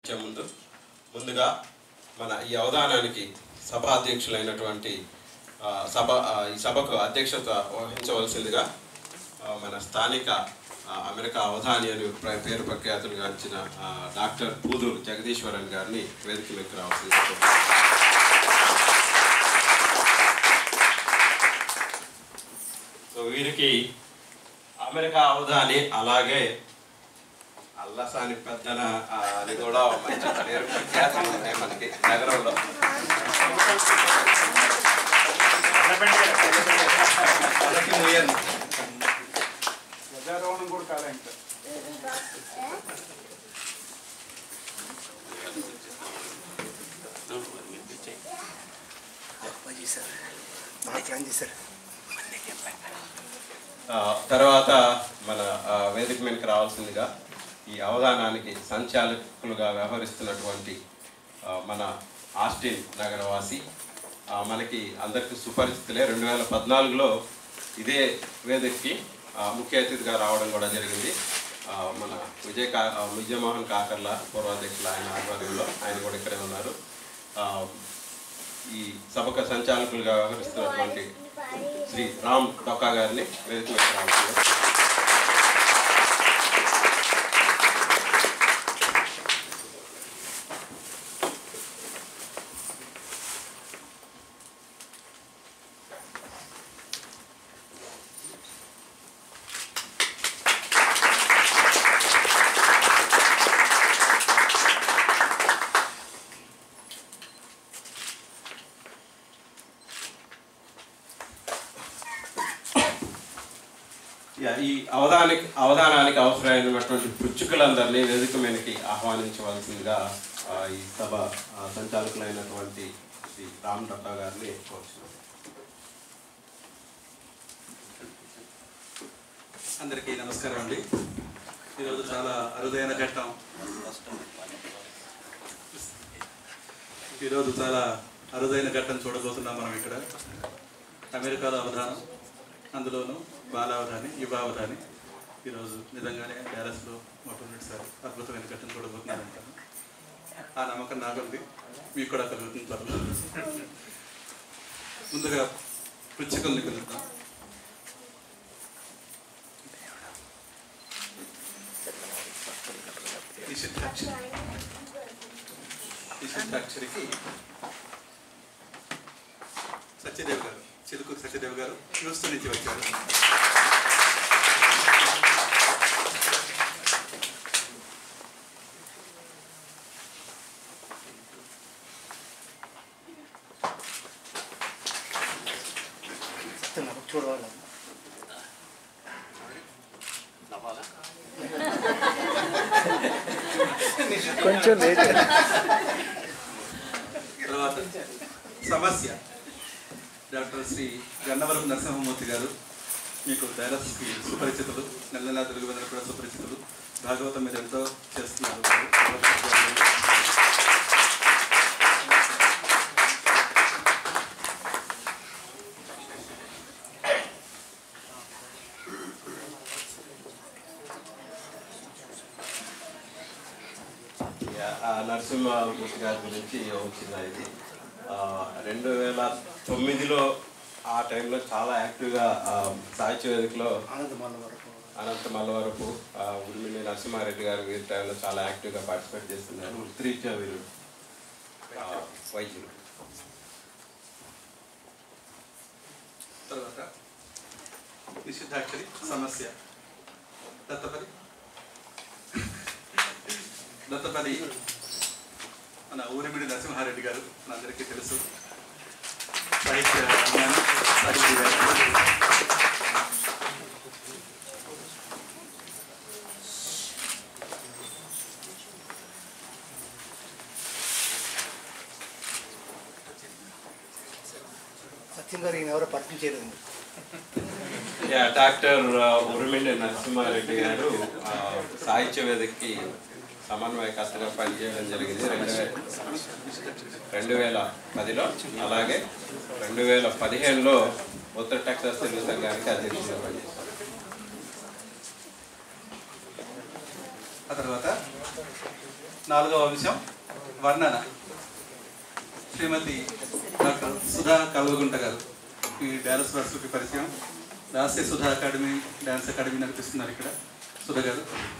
ముఖ్య ముందు ముందుగా మన ఈ అవధానానికి సభాధ్యక్షులైనటువంటి ఆ, సభ ఆ, ఈ సభకు అధ్యక్షత వహించవలసిందిగా ఆ, మన స్థానిక ఆ, అమెరికా అవధాని అని ప్ర- పేరు ప్రఖ్యాతులు గాంచిన ఆ, డాక్టర్ పూదూరు జగదీశ్వరన్ గారిని వేదిక మీకు రావాల్సిందిగా కోరుతున్నాను. సో వీరికి అమెరికా అవధాని అలాగే అల్లసాని పెద్దన ఆ, అని కూడా ఒక మంచి పేరు ప్రఖ్యాతులు ఉన్నాయి మనకి నగరంలో వాళ్ళకి ముయ్యండి. ప్రజారవాణం కూడా కాలే ఇంకా ఆ, తర్వాత మన ఆ, వేదిక మీదకి రావాల్సిందిగా ఈ అవధానానికి సంచాలకులుగా వ్యవహరిస్తున్నటువంటి ఆ, మన ఆస్టిన్ నగరవాసి ఆ, మనకి అందరికీ సుపరిచితులే రెండు వేల పద్నాలుగులో ఇదే వేదికకి ఆ, ముఖ్య అతిథిగా రావడం కూడా జరిగింది ఆ, మన విజయ్ కా ఆ, విజయమోహన్ కాకర్ల పూర్వాధ్యక్షులు ఆయన ఆధ్వర్యంలో ఆయన కూడా ఇక్కడే ఉన్నారు ఆ, ఈ సభకు సంచాలకులుగా వ్యవహరిస్తున్నటువంటి శ్రీ రామ్ డొక్కా గారిని వేదిక మీదకి రావాల్సిందిగా యా, ఈ అవధానికి అవధానానికి అవసరమైనటువంటి పుచ్చుకలందరినీ వేదిక మీదకి ఆహ్వానించవలసిందిగా ఆ, ఈ సభ ఆ, సంచాలకులైనటువంటి శ్రీ రామ్ డొక్కా గారిని కోరుచున్నాను అందరికీ నమస్కారం అండి ఈరోజు చాలా అరుదైన ఘట్టం ఈరోజు చాలా అరుదైన ఘట్టం చూడబోతున్నాం మనం ఇక్కడ అమెరికాలో అవధానం అందులోనూ బాలావధాని యువావధాని ఈరోజు నిజంగానే డ్యాలస్లో మొట్టమొదటిసారి అద్భుతమైన ఘట్టం చూడబోతున్నారంటాను ఆ నమ్మకం నాకుంది మీకు కూడా కలుగుతుంది త్వరలో ముందుగా పుచ్చుకల్ని కలుగుతాం నిషిద్ధాక్షరి నిషిద్ధాక్షరికి సత్యదేవ్ గారు చిలుకూరు సత్యదేవ్ గారు హ్యూస్టన్ నుంచి వచ్చారు చూడవాలి కొంచెం లేట్ తర్వాత సమస్య డాక్టర్ శ్రీ గన్నవరం నరసింహమూర్తి గారు మీకు డైలస్కి సుపరిచితులు నెల నెల తెలుగు మీద కూడా సుపరిచితులు భాగవతం మీద ఎంతో చేస్తున్నారు యా, ఆ నరసింహమూర్తి గారి గురించి వచ్చింది ఇది ఆ, రెండు వేల తొమ్మిదిలో ఆ టైంలో చాలా యాక్టివ్గా ఆ, సాహిత్య వేదికలో ఆనందమాల వరకు అనంత మల్లవరపు ఆ, ఉర్మిళి నరసింహారెడ్డి గారు వీరి టైంలో చాలా యాక్టివ్గా పార్టిసిపేట్ చేస్తున్నారు వృత్తిరీత్యా వీరు ఆ, వైద్యులు తర్వాత నిషిద్ధాక్షరి సమస్య దత్తపది దత్తపది మన ఊరిమిడి నరసింహారెడ్డి గారు మనందరికీ తెలుసు సాహిత్య జ్ఞానం, సాహిత్య వ్యాఖ్యానం. సత్యం గారు ఈయన ఎవరో పరిచయం చేయలేదు యా, డాక్టర్ ఆ, ఉరిమిండి నరసింహారెడ్డి గారు ఆ, సాహిత్య వేదికకి సమన్వయకర్తగా పనిచేయడం జరిగింది రెండు వే రెండు వేల పదిలో అలాగే రెండు వేల పదిహేనులో ఉత్తర టెక్సాస్ తెలుగు సంఘానికి అధ్యక్షుడిగా పనిచేశారు ఆ తర్వాత నాలుగవ అంశం వర్ణన శ్రీమతి డాక్టర్ సుధా కల్వగుంట గారు ఈ డ్యాన్స్ వర్స్కి పరిచయం రాసే సుధా అకాడమీ డ్యాన్స్ అకాడమీ నడిపిస్తున్నారు ఇక్కడ సుధా గారు